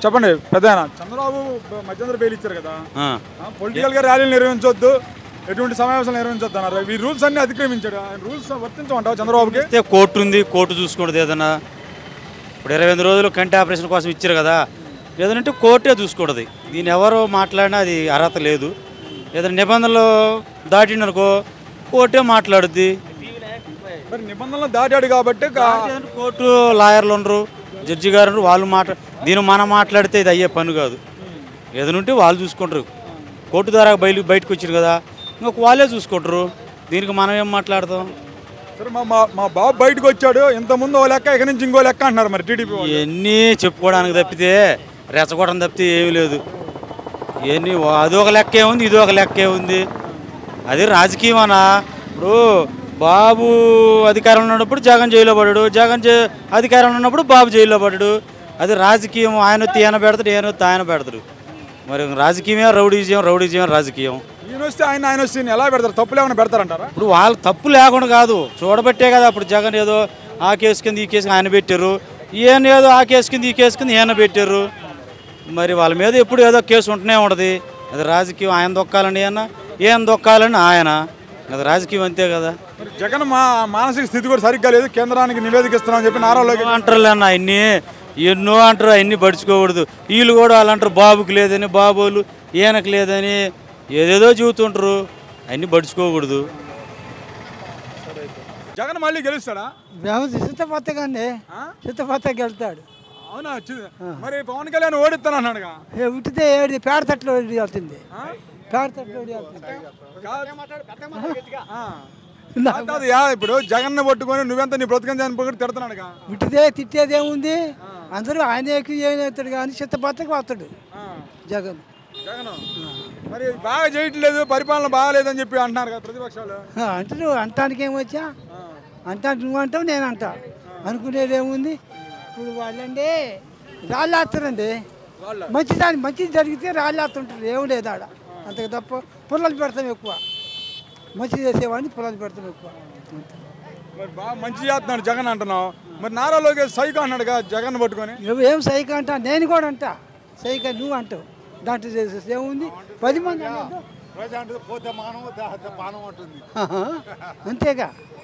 చెప్పండి పెద్ద చంద్రబాబు బ- మధ్యంతర బెయిల్ ఇచ్చారు కదా ఆ. పొలిటికల్ గా ర్యాలీలు నిర్వహించొద్దు ఎటువంటి సమావేశాలు నిర్వహించొద్దు అన్నారు ఈ రూల్స్ అన్ని అతిక్రమించాడు ఆయన రూల్స్ వర్తించమంటావు చంద్రబాబుకి ఇస్తే కోర్టు ఉంది కోర్టు చూసుకుంటుంది ఏదన్నా ఇప్పుడు ఇరవై ఎనిమిది రోజులు కంటి ఆపరేషన్ కోసం ఇచ్చారు కదా ఏదంటే కోర్టే చూసుకుంటుంది దీన్ని ఎవరు మాట్లాడినా అది అర్హత లేదు ఏదైనా నిబంధనలు దాటిండనుకో కోర్టే మాట్లాడుద్ది మరి నిబంధనలు దాటాడు కాబట్టి కా- ఏదైనా కోర్టు లాయర్లు ఉండరు జడ్జి గారు ఉండరు, వాళ్ళు మాట్లా దీన్ని మనం మాట్లాడితే ఇది అయ్యే పని కాదు ఏదైనా ఉంటే వాళ్ళు చూసుకుంటారు కోర్టు ద్వారా బయలు బయటకు వచ్చారు కదా ఇంకొక వాళ్ళే చూసుకుంటారు దీనికి మనం ఏం మాట్లాడతాం సరే మా మా- మా బాబు బయటకు వచ్చాడు ఇంత ముందు ఓ లెక్క ఇక నుంచి ఇంకో లెక్క అంటున్నారు మరి టీడీపీ వాళ్ళు. ఇవన్నీ చెప్పుకోవడానికి తప్పితే రెచ్చగొట్టడం తప్పితే ఏమీ లేదు ఇవన్నీ అదొక లెక్కే ఉంది ఇది ఒక లెక్కే ఉంది అది రాజకీయం అనా ఇప్పుడు బాబు అధికారంలో ఉన్నప్పుడు జగన్ జైల్లో పడ్డాడు జగన్ జై అధికారంలో ఉన్నప్పుడు బాబు జైల్లో పడ్డాడు అది రాజకీయం ఆయన వచ్చి ఈయన పెడతాడు ఈయన వచ్చి ఆయన పెడతాడు మరి రాజకీయమే రౌడీజీయం రౌడీజీయం రాజకీయం ఈయన వస్తే ఆయన ఆయన వస్తే ఈయన ఎలా పెడతారు తప్పులు ఏమైనా పెడతారంటారా ఇప్పుడు వాళ్ళు తప్పు లేకుండా కాదు చూడబట్టే కదా అప్పుడు జగన్ ఏదో ఆ కేసు కింద ఈ కేసు ఆయన పెట్టారు ఈయన ఏదో ఆ కేసు కింద ఈ కేసు కింద ఈయన పెట్టారు మరి వాళ్ళ మీద ఎప్పుడు ఏదో కేసు ఉంటూనే ఉంటుంది అది రాజకీయం ఆయన దొక్కాలని ఈయన ఈయన దొక్కాలని ఆయన అది రాజకీయం అంతే కదా మరి జగన్ మా మానసిక స్థితి కూడా సరిగ్గా లేదు కేంద్రానికి నివేదిక ఇస్తున్నామని చెప్పి నారా లోకేష్ అంటారు అన్న అన్ని ఎన్నో అంటారు అన్ని పడుచుకోకూడదు వీళ్ళు కూడా వాళ్ళు అంటారు బాబుకి లేదని బాబోలు ఈయనకు లేదని ఏదేదో చెబుతుంటారు అన్ని పడుచుకోకూడదు జగన్ మళ్ళీ గెలుస్తాడా మేము చిత్తపత్తకండి ఆ? చిత్తపత్తకి వెళ్తాడు అవునా చి- మరి పవన్ కళ్యాణ్ ఓడిస్తాను అన్నాడుగా ఏ ఉట్టితే ఏడు పేడ తట్లో వెళ్తుంది పేడ తట్లో వెళ్తుంది ఆ. కాదు యా ఇప్పుడు జగన్ పట్టుకొని నువ్వెంత నీ బ్రతకం చనిపోయి తిడుతున్నాడుగా ఉట్టితే తిట్టేదేముంది అందరూ ఆయన ఎక్కువ ఏమవుతాడు కానీ చిత్తపత్తకి వస్తాడు ఆ. జగన్ జగన్ మరి బాగా చేయట్లేదు పరిపాలన బాగాలేదని చెప్పి అంటున్నారు కదా ప్రతిపక్షాలు అంటే నువ్వు అంటానికి ఏమొచ్చా ఆ. అంటా నువ్వు అంటావు నేను అంటా అనుకునేది ఏముంది ఇప్పుడు వాళ్ళండి రాళ్ళు వేస్తారండి వాళ్ళ మంచి దాని మంచిది జరిగితే రాళ్ళు వేస్తుంటారు ఏం లేదు ఆడ అంతకు తప్ప పుల్లలు పెడతాం ఎక్కువ మంచి చేసేవాడిని పుల్లలు పెడతాం ఎక్కువ అంతే. మరి బాగా మంచి చేస్తున్నాడు జగన్ అంటున్నావు మరి నారా లోకేష్ సైకో అన్నాడుగా జగన్ పట్టుకొని నువ్వు ఏం సైకి అంటా నేను కూడా అంటా సైకి నువ్వు అంటావు దాంట్లో చేసేసి ఏముంది పది మంది అనొద్దు. ప్రజా అంటే పోతే మానవ పానం ఉంటుంది ఆహా. అంతేగా